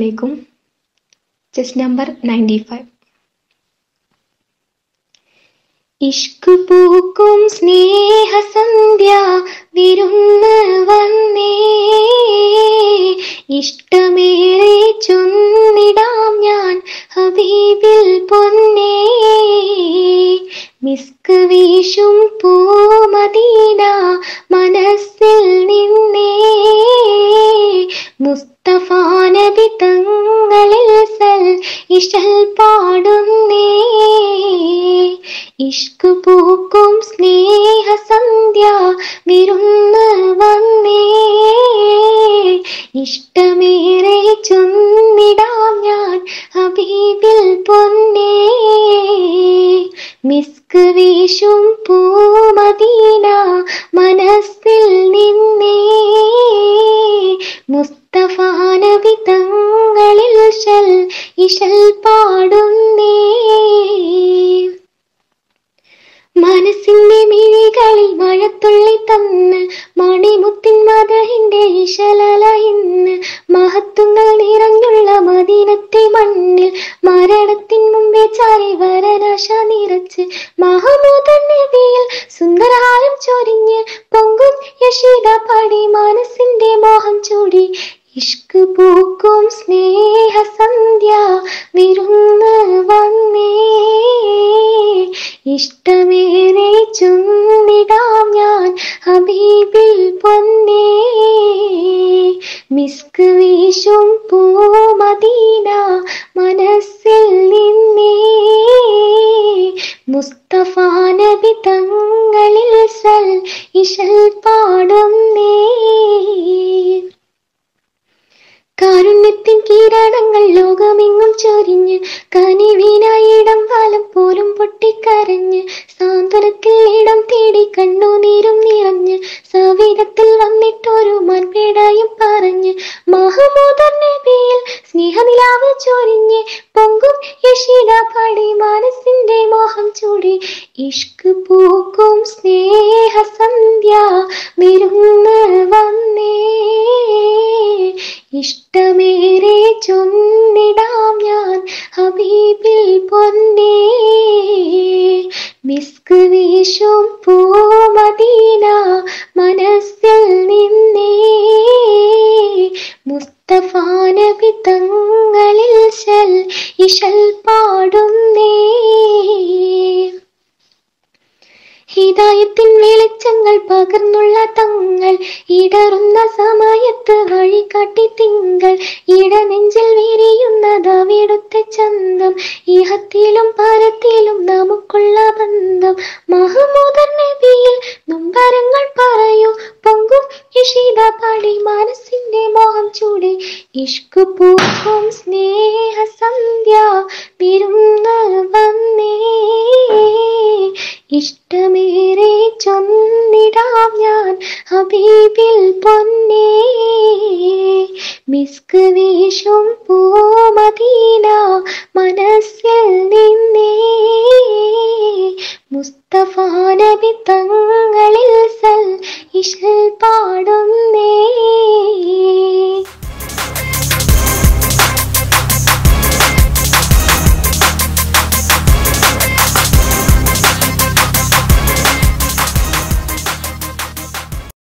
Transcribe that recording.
അലൈക്കും chess number ninety five ഇഷ്ക് പൂക്കും സ്നേഹസന്ധ്യ വിരുന്ന് വന്നേ ഇഷ്ടമേറെ ചൊന്നിടാം ഞാൻ ഹബീബിൽ പൊന്നേ മിസ്ക് വീശും പൂമദീന മനസ്സിൽ നിന്നേ മുസ്തഫ നബി തങ്ങളിൽ സൽ ഇഷൽ പാടുന്നേ ഇഷ്ക് പൂക്കും സ്നേഹസന്ധ്യ വിരുന്ന് വന്നേ ഇഷ്ടമേറെ ചൊന്നിടാം ഞാൻ ഹബീബിൽ പൊന്നേ മിസ്ക് വീശും പൂമദീന മനസ്സിൽ നിന്നേ മുസ്തഫ നബി തങ്ങളിൽ ശൽ ഇശൽ പാടുന്നേ മനസ്സിന്റെ മിഴികളിൽ മഴത്തുള്ളി തന്ന് മണിമുത്തിൻ മതഹിന്റെ ഇശലല ഇന്ന് മഹത്വങ്ങൾ നിറഞ്ഞുള്ള മദീനത്തെ മണ്ണിൽ മരണത്തിൻ മുമ്പേ ചാരി വരനാശ നിറച്ച് മഹമൂദൻ നബിയിൽ സുന്ദരഹാരം ചൊരിഞ്ഞ് പൊങ്കും യശീദ പാടി മനസ്സിന്റെ മോഹം ചൂടി ഇഷ്ക് പൂക്കും സ്നേഹസന്ധ്യ വിരുന്ന് വന്നേ ഇഷ്ടമേറെ ചുന്നിടാം ഞാൻ ഹബീബിൽ പൊന്നേ മിസ്ക് വീശും പൂമദീന മനസ്സിൽ നിന്നേ മുസ്തഫ നബി തങ്ങളിൽ സൽ ഇശൽ പാടുന്നേ കാരുണ്യത്തിൻ കിരണങ്ങൾ ലോകമെങ്ങും ചൊരിഞ്ഞ് കനിവിനായിടം വാലം പോലും പൊട്ടിക്കരഞ്ഞ് സാന്ത്വനത്തിൽ ഇടം തേടി കണ്ണുനീരും നിറഞ്ഞ് സവിധത്തിൽ വന്നിട്ടൊരു മൺപേടായും പറഞ്ഞ് മഹമൂദർ നബിയിൽ സ്നേഹനിലാവ് ചൊരിഞ്ഞ് പൊങ്കും യശീല പാടി മനസ്സിന്റെ മോഹം ചൂടി ഇഷ്ക് പൂക്കും സ്നേഹസന്ധ്യ വിരുന്ന് വന്നേ ഇഷ്ടമേറെ ചൊന്നിടാം ഞാൻ ഹബീബിൽ പൊന്നേ മിസ്ക് വീശും പൂമദീന മനസ്സിൽ നിന്നേ മുസ്തഫ നബി തങ്ങളിൽ ശൽ ഇശൽ പാടുന്നേ ഹിതായത്തിൻ വെളിച്ചങ്ങൾ പകർന്നുള്ള തങ്ങൾ ഇടറുന്ന സമയത്ത് വഴികാട്ടി തിങ്കൾ ഇടനെഞ്ചിൽ വിരിയുന്നതവിടുത്തെ ചന്തം ഇഹത്തിലും പരത്തിലും നമുക്കുള്ള ബന്ധം മഹമൂദർ നബിയിൽ നൊമ്പരങ്ങൾ പറയൂ പൊങ്കും ഇഷിത പാടി മനസ്സിന്റെ മോഹം ചൂടി ഇഷ്ക് പൂക്കും സ്നേഹസന്ധ്യ വിരുന്ന് വന്നേ ഇഷ്ടമേറെ ചൊന്നിടാം ഞാൻ ഹബീബിൽ പൊന്നേ മിസ്ക് വീശും പൂമദീന മനസ്സിൽ നിന്നേ മുസ്തഫ നബി തങ്ങളിൽ സൽ ഇശൽ പാടുന്നേ